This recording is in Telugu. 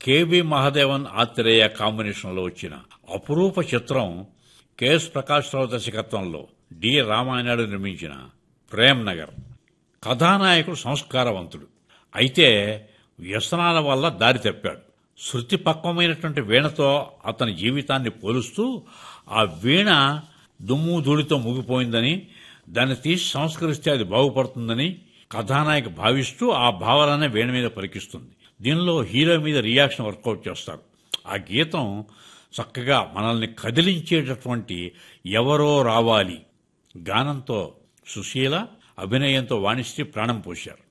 కెవి మహాదేవన్ ఆత్రేయ కాంబినేషన్లో వచ్చిన అపురూప చిత్రం కెఎస్ ప్రకాశ్రావు దర్శకత్వంలో డి రామాయణుడు నిర్మించిన ప్రేమ్ నగర్ కథానాయకుడు సంస్కారవంతుడు అయితే వ్యసనాల వల్ల దారి తప్పాడు శృతి పక్వమైనటువంటి వీణతో అతని జీవితాన్ని పోలుస్తూ ఆ వీణ దుమ్ము ధూళితో ముగిపోయిందని దాన్ని తీసి సంస్కరిస్తే అది బాగుపడుతుందని కథానాయక భావిస్తూ ఆ భావాలనే వీణ మీద పలికిస్తుంది దీనిలో హీరో మీద రియాక్షన్ వర్కౌట్ చేస్తారు ఆ గీతం చక్కగా మనల్ని కదిలించేటటువంటి ఎవరో రావాలి గానంతో సుశీల అభినయంతో వాణిశ్రీ ప్రాణం పోశారు